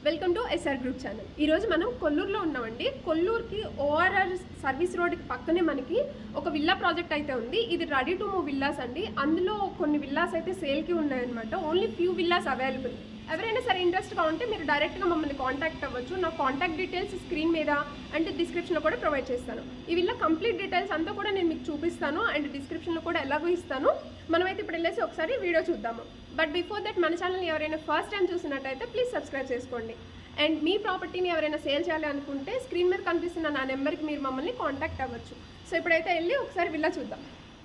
welcome to SR group channel ఈరోజు మనం కొల్లూరులో ఉన్నామండి కొల్లూరుకి ఓఆర్ఆర్ సర్వీస్ రోడ్కి పక్కనే మనకి ఒక విల్లా ప్రాజెక్ట్ అయితే ఉంది ఇది రెడీ టు మూవ్ విల్లాస్ అండి అందులో కొన్ని విల్లాస్ అయితే సేల్కి ఉన్నాయన్నమాట ఓన్లీ ఫ్యూ విల్లాస్ అవైలబుల్ ఎవరైనా సరే ఇంట్రెస్ట్గా ఉంటే మీరు డైరెక్ట్గా మమ్మల్ని కాంటాక్ట్ అవ్వచ్చు నా కాంటాక్ట్ డీటెయిల్స్ స్క్రీన్ మీద అండ్ డిస్క్రిప్షన్లో కూడా ప్రొవైడ్ చేస్తాను ఈ విల్లా కంప్లీట్ డీటెయిల్స్ అంతా కూడా నేను మీకు చూపిస్తాను అండ్ డిస్క్రిప్షన్లో కూడా ఎలాగో ఇస్తాను మనమైతే ఇప్పుడు వెళ్ళేసి ఒకసారి వీడియో చూద్దాము బట్ బిఫోర్ దట్ మన ఛానల్ ఎవరైనా ఫస్ట్ టైం చూసినట్టయితే ప్లీజ్ సబ్స్క్రైబ్ చేసుకోండి అండ్ మీ ప్రాపర్టీని ఎవరైనా సేల్ చేయాలి అనుకుంటే స్క్రీన్ మీద కనిపిస్తున్న నా నెంబర్కి మీరు మమ్మల్ని కాంటాక్ట్ అవ్వచ్చు సో ఇప్పుడైతే వెళ్ళి ఒకసారి విల్లా చూద్దాం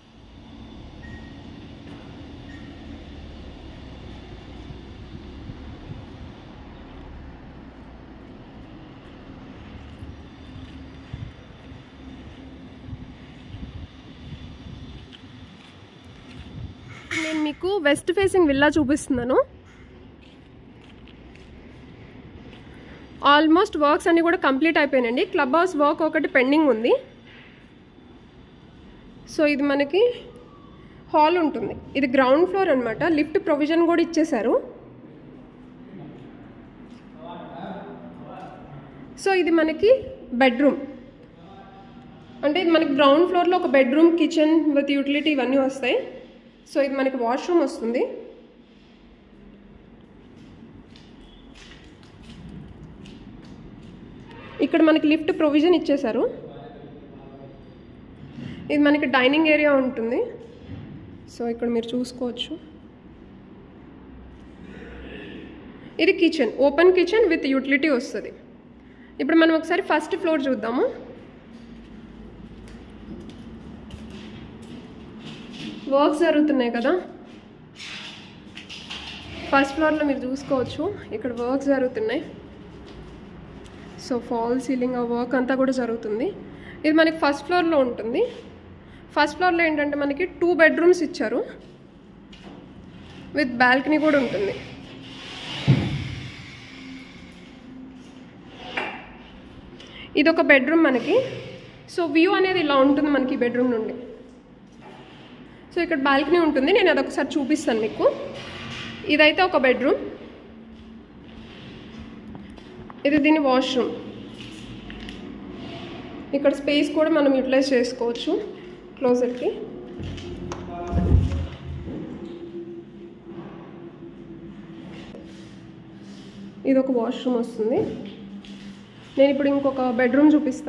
నేను మీకు వెస్ట్ ఫేసింగ్ విల్లా చూపిస్తున్నాను ఆల్మోస్ట్ వర్క్స్ అన్నీ కూడా కంప్లీట్ అయిపోయినాయండి క్లబ్ హౌస్ వర్క్ ఒకటి పెండింగ్ ఉంది సో ఇది మనకి హాల్ ఉంటుంది ఇది గ్రౌండ్ ఫ్లోర్ అనమాట లిఫ్ట్ ప్రొవిజన్ కూడా ఇచ్చేశారు సో ఇది మనకి బెడ్రూమ్ అంటే ఇది మనకి గ్రౌండ్ ఫ్లోర్లో ఒక బెడ్రూమ్ కిచెన్ విత్ యూటిలిటీ ఇవన్నీ వస్తాయి సో ఇది మనకి వాష్రూమ్ వస్తుంది ఇక్కడ మనకి లిఫ్ట్ ప్రొవిజన్ ఇచ్చేశారు ఇది మనకి డైనింగ్ ఏరియా ఉంటుంది సో ఇక్కడ మీరు చూసుకోవచ్చు ఇది kitchen open kitchen with utility వస్తుంది ఇప్పుడు మనం ఒకసారి ఫస్ట్ ఫ్లోర్ చూద్దాము వర్క్స్ జరుగుతున్నాయి కదా ఫస్ట్ ఫ్లోర్లో మీరు చూసుకోవచ్చు ఇక్కడ వర్క్స్ జరుగుతున్నాయి సో ఫాల్ సీలింగ్ ఆ వర్క్ అంతా కూడా జరుగుతుంది ఇది మనకి ఫస్ట్ ఫ్లోర్లో ఉంటుంది ఫస్ట్ ఫ్లోర్లో ఏంటంటే మనకి టూ బెడ్రూమ్స్ ఇచ్చారు విత్ బాల్కనీ కూడా ఉంటుంది ఇది ఒక బెడ్రూమ్ మనకి సో వ్యూ అనేది ఇలా ఉంటుంది మనకి బెడ్రూమ్ నుండి సో ఇక్కడ బాల్కనీ ఉంటుంది నేను అదొకసారి చూపిస్తాను మీకు ఇదైతే ఒక బెడ్రూమ్ ఇది దీని వాష్రూమ్ ఇక్కడ స్పేస్ కూడా మనం యూటిలైజ్ చేసుకోవచ్చు క్లోజర్కి ఇది ఒక వాష్రూమ్ వస్తుంది నేను ఇప్పుడు ఇంకొక బెడ్రూమ్ చూపిస్తా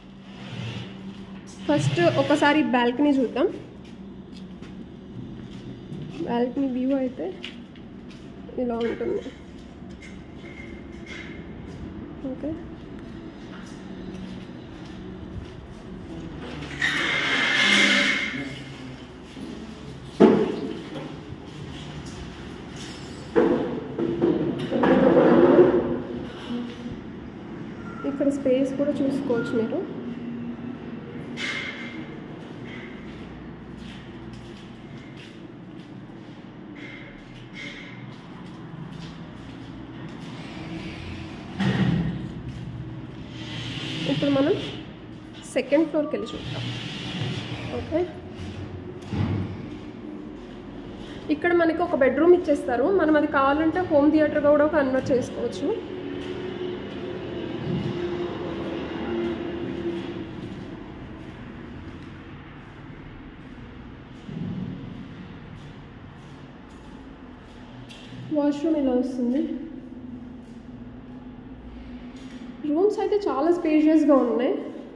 ఫస్ట్ ఒకసారి బాల్కనీ చూద్దాం బాల్కనీ వ్యూ అయితే ఇలా ఉంటుంది ఓకే ఇక్కడ స్పేస్ కూడా చూసుకోవచ్చు మీరు ఇప్పుడు మనం సెకండ్ ఫ్లోర్కి వెళ్ళి చూద్దాం ఓకే ఇక్కడ మనకి ఒక బెడ్రూమ్ ఇచ్చేస్తారు మనం అది కావాలంటే హోమ్ థియేటర్గా కూడా కన్వర్ట్ చేసుకోవచ్చు వాష్రూమ్ ఇలా వస్తుంది రూమ్స్ అయితే చాలా స్పేషియస్గా ఉన్నాయి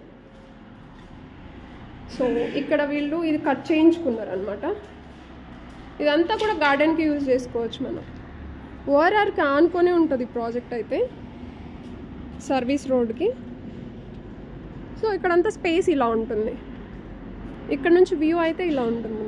సో ఇక్కడ వీళ్ళు ఇది కట్ చేయించుకున్నారు అనమాట ఇదంతా కూడా గార్డెన్కి యూజ్ చేసుకోవచ్చు మనం ఓఆర్ఆర్కి ఆనుకొని ఉంటుంది ప్రాజెక్ట్ అయితే సర్వీస్ రోడ్కి సో ఇక్కడంతా స్పేస్ ఇలా ఉంటుంది ఇక్కడ నుంచి వ్యూ అయితే ఇలా ఉంటుంది